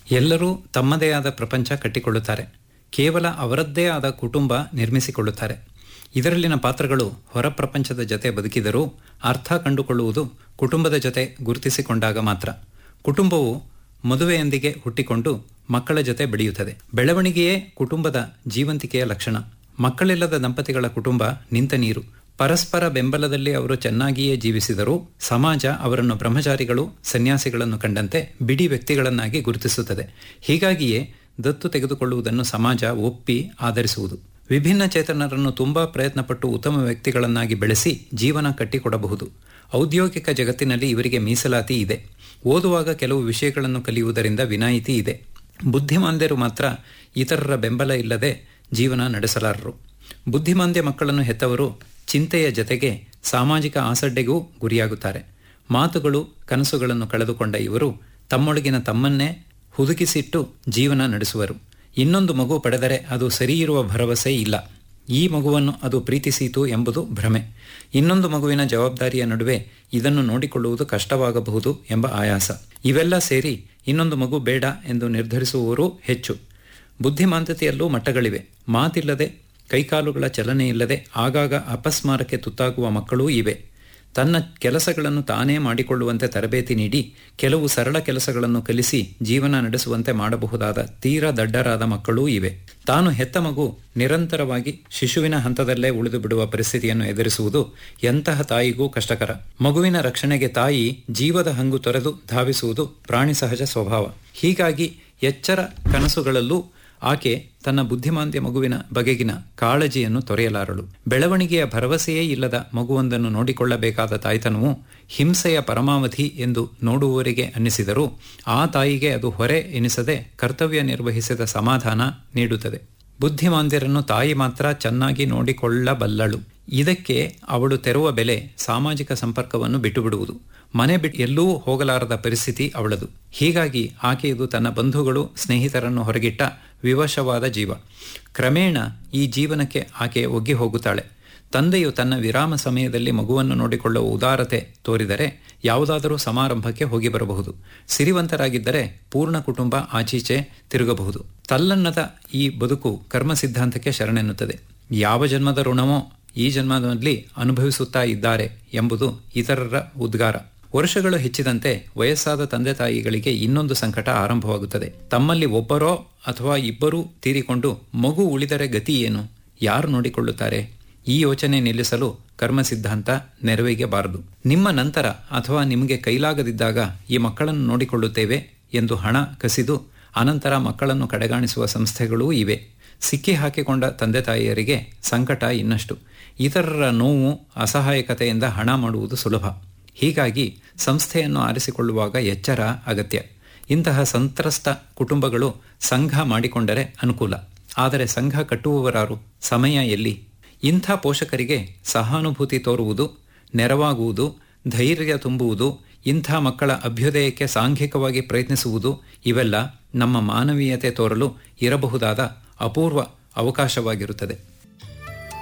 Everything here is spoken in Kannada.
ಎಲ್ಲರೂ ತಮ್ಮದೇ ಆದ ಪ್ರಪಂಚ ಕಟ್ಟಿಕೊಳ್ಳುತ್ತಾರೆ ಕೇವಲ ಅವರದ್ದೇ ಆದ ಕುಟುಂಬ ನಿರ್ಮಿಸಿಕೊಳ್ಳುತ್ತಾರೆ ಇದರಲ್ಲಿನ ಪಾತ್ರಗಳು ಹೊರ ಪ್ರಪಂಚದ ಜತೆ ಬದುಕಿದರೂ ಅರ್ಥ ಕಂಡುಕೊಳ್ಳುವುದು ಕುಟುಂಬದ ಜೊತೆ ಗುರುತಿಸಿಕೊಂಡಾಗ ಮಾತ್ರ ಕುಟುಂಬವು ಮದುವೆಯೊಂದಿಗೆ ಹುಟ್ಟಿಕೊಂಡು ಮಕ್ಕಳ ಜೊತೆ ಬೆಳೆಯುತ್ತದೆ ಬೆಳವಣಿಗೆಯೇ ಕುಟುಂಬದ ಜೀವಂತಿಕೆಯ ಲಕ್ಷಣ ಮಕ್ಕಳಿಲ್ಲದ ದಂಪತಿಗಳ ಕುಟುಂಬ ನಿಂತ ನೀರು ಪರಸ್ಪರ ಬೆಂಬಲದಲ್ಲಿ ಅವರು ಚೆನ್ನಾಗಿಯೇ ಜೀವಿಸಿದರೂ ಸಮಾಜ ಅವರನ್ನು ಬ್ರಹ್ಮಚಾರಿಗಳು ಸನ್ಯಾಸಿಗಳನ್ನು ಕಂಡಂತೆ ಬಿಡಿ ವ್ಯಕ್ತಿಗಳನ್ನಾಗಿ ಗುರುತಿಸುತ್ತದೆ ಹೀಗಾಗಿಯೇ ದತ್ತು ತೆಗೆದುಕೊಳ್ಳುವುದನ್ನು ಸಮಾಜ ಒಪ್ಪಿ ಆಧರಿಸುವುದು ವಿಭಿನ್ನ ಚೇತನರನ್ನು ತುಂಬಾ ಪ್ರಯತ್ನಪಟ್ಟು ಉತ್ತಮ ವ್ಯಕ್ತಿಗಳನ್ನಾಗಿ ಬೆಳೆಸಿ ಜೀವನ ಕಟ್ಟಿಕೊಡಬಹುದು ಔದ್ಯೋಗಿಕ ಜಗತ್ತಿನಲ್ಲಿ ಇವರಿಗೆ ಮೀಸಲಾತಿ ಇದೆ ಓದುವಾಗ ಕೆಲವು ವಿಷಯಗಳನ್ನು ಕಲಿಯುವುದರಿಂದ ವಿನಾಯಿತಿ ಇದೆ ಬುದ್ಧಿಮಾಂದ್ಯರು ಮಾತ್ರ ಇತರರ ಬೆಂಬಲ ಇಲ್ಲದೆ ಜೀವನ ನಡೆಸಲಾರರು ಬುದ್ಧಿಮಾಂದ್ಯ ಮಕ್ಕಳನ್ನು ಹೆತ್ತವರು ಚಿಂತೆಯ ಜತೆಗೆ ಸಾಮಾಜಿಕ ಆಸಡ್ಡೆಗೂ ಗುರಿಯಾಗುತ್ತಾರೆ ಮಾತುಗಳು ಕನಸುಗಳನ್ನು ಕಳೆದುಕೊಂಡ ಇವರು ತಮ್ಮೊಳಗಿನ ತಮ್ಮನ್ನೇ ಹುದುಕಿಸಿಟ್ಟು ಜೀವನ ನಡೆಸುವರು ಇನ್ನೊಂದು ಮಗು ಪಡೆದರೆ ಅದು ಸರಿಯಿರುವ ಭರವಸೆ ಇಲ್ಲ ಈ ಮಗುವನ್ನು ಅದು ಪ್ರೀತಿಸಿತು ಎಂಬುದು ಭ್ರಮೆ ಇನ್ನೊಂದು ಮಗುವಿನ ಜವಾಬ್ದಾರಿಯ ನಡುವೆ ಇದನ್ನು ನೋಡಿಕೊಳ್ಳುವುದು ಕಷ್ಟವಾಗಬಹುದು ಎಂಬ ಆಯಾಸ ಇವೆಲ್ಲ ಸೇರಿ ಇನ್ನೊಂದು ಮಗು ಬೇಡ ಎಂದು ನಿರ್ಧರಿಸುವವರೂ ಹೆಚ್ಚು ಬುದ್ಧಿಮಾಂದ್ಯತೆಯಲ್ಲೂ ಮಟ್ಟಗಳಿವೆ ಮಾತಿಲ್ಲದೆ ಕೈಕಾಲುಗಳ ಚಲನೆ ಇಲ್ಲದೆ ಆಗಾಗ ಅಪಸ್ಮಾರಕ್ಕೆ ತುತ್ತಾಗುವ ಮಕ್ಕಳೂ ಇವೆ ತನ್ನ ಕೆಲಸಗಳನ್ನು ತಾನೇ ಮಾಡಿಕೊಳ್ಳುವಂತೆ ತರಬೇತಿ ನೀಡಿ ಕೆಲವು ಸರಳ ಕೆಲಸಗಳನ್ನು ಕಲಿಸಿ ಜೀವನ ನಡೆಸುವಂತೆ ಮಾಡಬಹುದಾದ ತೀರಾ ದಡ್ಡರಾದ ಮಕ್ಕಳೂ ಇವೆ ತಾನು ಹೆತ್ತ ಮಗು ನಿರಂತರವಾಗಿ ಶಿಶುವಿನ ಹಂತದಲ್ಲೇ ಉಳಿದು ಬಿಡುವ ಪರಿಸ್ಥಿತಿಯನ್ನು ಎದುರಿಸುವುದು ಎಂತಹ ತಾಯಿಗೂ ಕಷ್ಟಕರ ಮಗುವಿನ ರಕ್ಷಣೆಗೆ ತಾಯಿ ಜೀವದ ಹಂಗು ತೊರೆದು ಧಾವಿಸುವುದು ಪ್ರಾಣಿ ಸಹಜ ಸ್ವಭಾವ ಹೀಗಾಗಿ ಎಚ್ಚರ ಕನಸುಗಳಲ್ಲೂ ಆಕೆ ತನ್ನ ಬುದ್ಧಿಮಾಂದ್ಯ ಮಗುವಿನ ಬಗೆಗಿನ ಕಾಳಜಿಯನ್ನು ತೊರೆಯಲಾರಳು ಬೆಳವಣಿಗೆಯ ಭರವಸೆಯೇ ಇಲ್ಲದ ಮಗುವೊಂದನ್ನು ನೋಡಿಕೊಳ್ಳಬೇಕಾದ ತಾಯ್ತನವು ಹಿಂಸೆಯ ಪರಮಾವಧಿ ಎಂದು ನೋಡುವವರಿಗೆ ಅನ್ನಿಸಿದರೂ ಆ ತಾಯಿಗೆ ಅದು ಹೊರೆ ಎನಿಸದೆ ಕರ್ತವ್ಯ ನಿರ್ವಹಿಸಿದ ಸಮಾಧಾನ ನೀಡುತ್ತದೆ ಬುದ್ಧಿಮಾಂದ್ಯರನ್ನು ತಾಯಿ ಮಾತ್ರ ಚೆನ್ನಾಗಿ ನೋಡಿಕೊಳ್ಳಬಲ್ಲಳು ಇದಕ್ಕೆ ಅವಳು ತೆರುವ ಬೆಲೆ ಸಾಮಾಜಿಕ ಸಂಪರ್ಕವನ್ನು ಬಿಟ್ಟುಬಿಡುವುದು ಮನೆ ಬಿಟ್ಟು ಎಲ್ಲೂ ಹೋಗಲಾರದ ಪರಿಸ್ಥಿತಿ ಅವಳದು ಹೀಗಾಗಿ ಆಕೆಯದು ತನ್ನ ಬಂಧುಗಳು ಸ್ನೇಹಿತರನ್ನು ಹೊರಗಿಟ್ಟ ವಿವಶವಾದ ಜೀವ ಕ್ರಮೇಣ ಈ ಜೀವನಕ್ಕೆ ಆಕೆ ಒಗ್ಗಿ ಹೋಗುತ್ತಾಳೆ ತಂದೆಯು ತನ್ನ ವಿರಾಮ ಸಮಯದಲ್ಲಿ ಮಗುವನ್ನು ನೋಡಿಕೊಳ್ಳುವ ಉದಾರತೆ ತೋರಿದರೆ ಯಾವುದಾದರೂ ಸಮಾರಂಭಕ್ಕೆ ಹೋಗಿ ಬರಬಹುದು ಸಿರಿವಂತರಾಗಿದ್ದರೆ ಪೂರ್ಣ ಕುಟುಂಬ ಆಚೀಚೆ ತಿರುಗಬಹುದು ತಲ್ಲನ್ನದ ಈ ಬದುಕು ಕರ್ಮ ಸಿದ್ಧಾಂತಕ್ಕೆ ಶರಣೆನ್ನುತ್ತದೆ ಯಾವ ಜನ್ಮದ ಋಣವೋ ಈ ಜನ್ಮದಲ್ಲಿ ಅನುಭವಿಸುತ್ತಾ ಇದ್ದಾರೆ ಎಂಬುದು ಇತರರ ಉದ್ಗಾರ ವರ್ಷಗಳು ಹೆಚ್ಚಿದಂತೆ ವಯಸ್ಸಾದ ತಂದೆ ತಾಯಿಗಳಿಗೆ ಇನ್ನೊಂದು ಸಂಕಟ ಆರಂಭವಾಗುತ್ತದೆ ತಮ್ಮಲ್ಲಿ ಒಬ್ಬರೋ ಅಥವಾ ಇಬ್ಬರೂ ತೀರಿಕೊಂಡು ಮಗು ಉಳಿದರೆ ಗತಿ ಏನು ಯಾರು ನೋಡಿಕೊಳ್ಳುತ್ತಾರೆ ಈ ಯೋಚನೆ ನಿಲ್ಲಿಸಲು ಕರ್ಮ ಸಿದ್ಧಾಂತ ನೆರವೇಗಬಾರದು ನಿಮ್ಮ ನಂತರ ಅಥವಾ ನಿಮಗೆ ಕೈಲಾಗದಿದ್ದಾಗ ಈ ಮಕ್ಕಳನ್ನು ನೋಡಿಕೊಳ್ಳುತ್ತೇವೆ ಎಂದು ಹಣ ಕಸಿದು ಅನಂತರ ಮಕ್ಕಳನ್ನು ಕಡೆಗಾಣಿಸುವ ಸಂಸ್ಥೆಗಳೂ ಇವೆ ಸಿಕ್ಕಿ ಹಾಕಿಕೊಂಡ ತಂದೆ ತಾಯಿಯರಿಗೆ ಸಂಕಟ ಇನ್ನಷ್ಟು ಇತರರ ನೋವು ಅಸಹಾಯಕತೆಯಿಂದ ಹಣ ಮಾಡುವುದು ಸುಲಭ ಹೀಗಾಗಿ ಸಂಸ್ಥೆಯನ್ನು ಆರಿಸಿಕೊಳ್ಳುವಾಗ ಎಚ್ಚರ ಅಗತ್ಯ ಇಂತಹ ಸಂತ್ರಸ್ತ ಕುಟುಂಬಗಳು ಸಂಘ ಮಾಡಿಕೊಂಡರೆ ಅನುಕೂಲ ಆದರೆ ಸಂಘ ಕಟ್ಟುವವರಾರು ಸಮಯ ಎಲ್ಲಿ ಇಂಥ ಪೋಷಕರಿಗೆ ಸಹಾನುಭೂತಿ ತೋರುವುದು ನೆರವಾಗುವುದು ಧೈರ್ಯ ತುಂಬುವುದು ಇಂಥ ಮಕ್ಕಳ ಅಭ್ಯುದಯಕ್ಕೆ ಸಾಂಘಿಕವಾಗಿ ಪ್ರಯತ್ನಿಸುವುದು ಇವೆಲ್ಲ ನಮ್ಮ ಮಾನವೀಯತೆ ತೋರಲು ಇರಬಹುದಾದ ಅಪೂರ್ವ ಅವಕಾಶವಾಗಿರುತ್ತದೆ